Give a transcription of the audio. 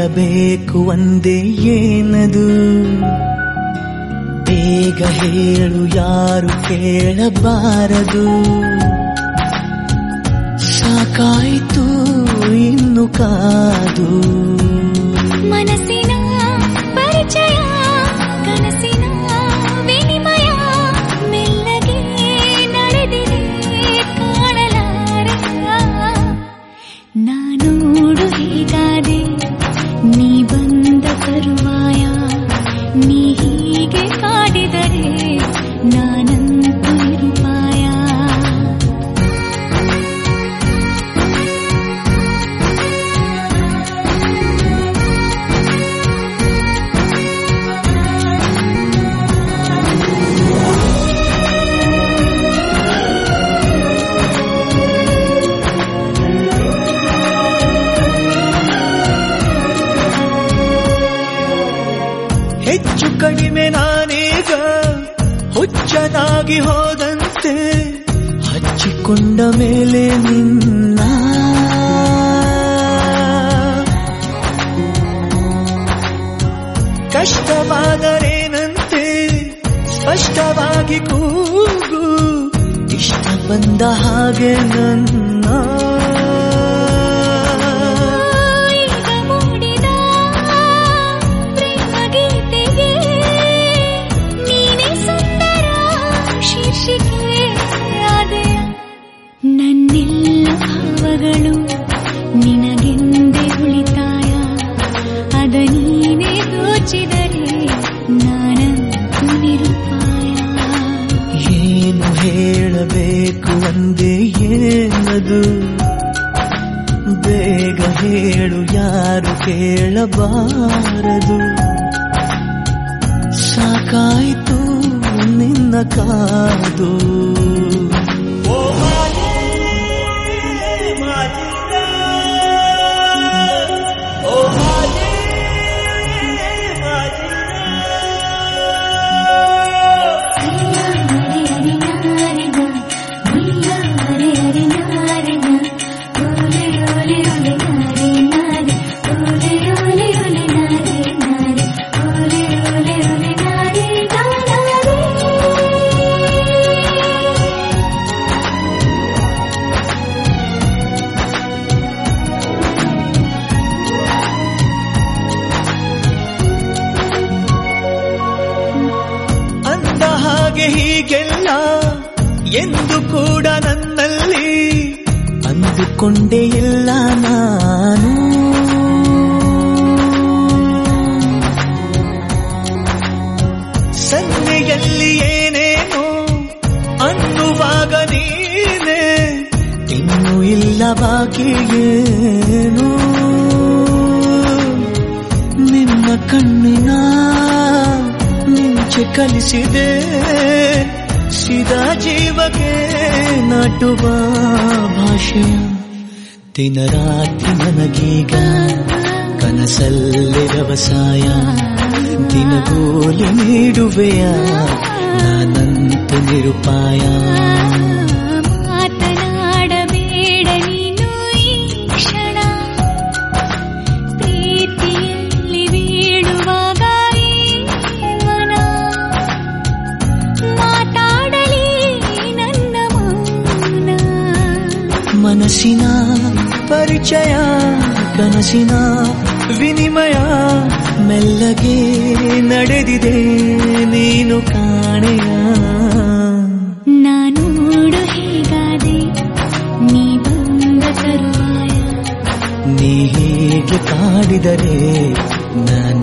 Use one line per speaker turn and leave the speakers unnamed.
ಹೇಳಬೇಕು ಒಂದೇ ಏನದು ಬೇಗ ಹೇಳು ಯಾರು ಕೇಳಬಾರದು ಸಾಕಾಯಿತು ಇನ್ನು ಕಾದು
ಮನಸ್ಸಿನ ಪರಿಚಯ ಕನಸಿನ ವಿನಿಮಯ ಮೆಲ್ಲಗೆ ನಡೆದಿದೆ ಕಾಣಲಾರ ನಾನೋಡು ಹೀಗಾದೆ ನೀ ಬಂದ ತರುವಾಯ ನೀ ಹೀಗೆ ಕಾಡಿದರೆ ನಾನಂತೂ ನಿರುಪಾಯ
ಹೆಚ್ಚು ಕಡಿಮೆ ನಾನೀಗ ಹುಚ್ಚನಾಗಿ ಹೋದಂತೆ ಹಚ್ಚಿಕೊಂಡ ಮೇಲೆ ನಿನ್ನ ಕಷ್ಟವಾದರೇನಂತೆ ಸ್ಪಷ್ಟವಾಗಿ ಕೂಗು ಇಷ್ಟ ಬಂದ ಹಾಗೆ ನನ್ನ
ಈಗ ಮೂಡಿದ ಪ್ರೇಮ ಗೀತೆಗೆ ನೀನೇ ಸುಂದರ ಶೀರ್ಷಿಕೆ ಆದೆಯ ನನ್ನೆಲ್ಲ ಭಾವಗಳು ನಿನಗೆಂದೇ ಉಳಿತಾಯ ಅದ ನೀನೇ ದೋಚಿದರೆ ನಾನಂತೂ ನಿರುಪಾಯ
ಏನು ಹೇಳಬೇಕು ಒಂದೇ ಏನದು ಬೇಗ ಹೇಳು ಯಾರು ಕೇಳಬಾರದು ಸಾಕಾಯಿತು ನಿನ್ನ ಕಾದು ಅಂದ ಹಾಗೆ ಹೀಗೆಲ್ಲ ಎಂದು ಕೂಡ ನನ್ನಲ್ಲಿ ಅಂದುಕೊಂಡೆ ಇಲ್ಲ ನಾನು ಸನ್ನೆಯಲ್ಲಿ ಏನೇನೋ ಅನ್ನುವಾಗ ನೀನೆ ಇನ್ನು ಇಲ್ಲ ಬಾಕಿ ಏನು ನಿನ್ನ ಕಣ್ಣಿನ ಮಿಂಚೆ ಕಲಿಸಿದೆ ಸಿದಾ ಜೀವಕ್ಕೆ ನಾಟುವ ಭಾಷೆಯ ದಿನ ರಾತ್ರಿ ನನಗೀಗ ಕನಸಲ್ಲಿ ವ್ಯವಸಾಯ ದಿನಗೂಲಿ ನೀಡುವೆಯ ನಾನಂತು ನಿರುಪಾಯ
ಮಾತನಾಡಬೇಡ ನೀನು ಈ ಕ್ಷಣ ಪ್ರೀತಿಯಲ್ಲಿ ಬೀಳುವಾಗ ಈ ಮನ ಮಾತಾಡಲಿ ನನ್ನ ಮೌನ
ಮನಸ್ಸಿನ ಪರಿಚಯ ಕನಸಿನ ವಿನಿಮಯ ಮೆಲ್ಲಗೆ ನಡೆದಿದೆ ನೀನು ಕಾಣೆಯ
ನಾನೋಡು ಹೀಗಾದೆ ನೀ ಬಂದ ತರುವಾಯ
ನೀ ಹೀಗೆ ಕಾಡಿದರೆ ನಾನು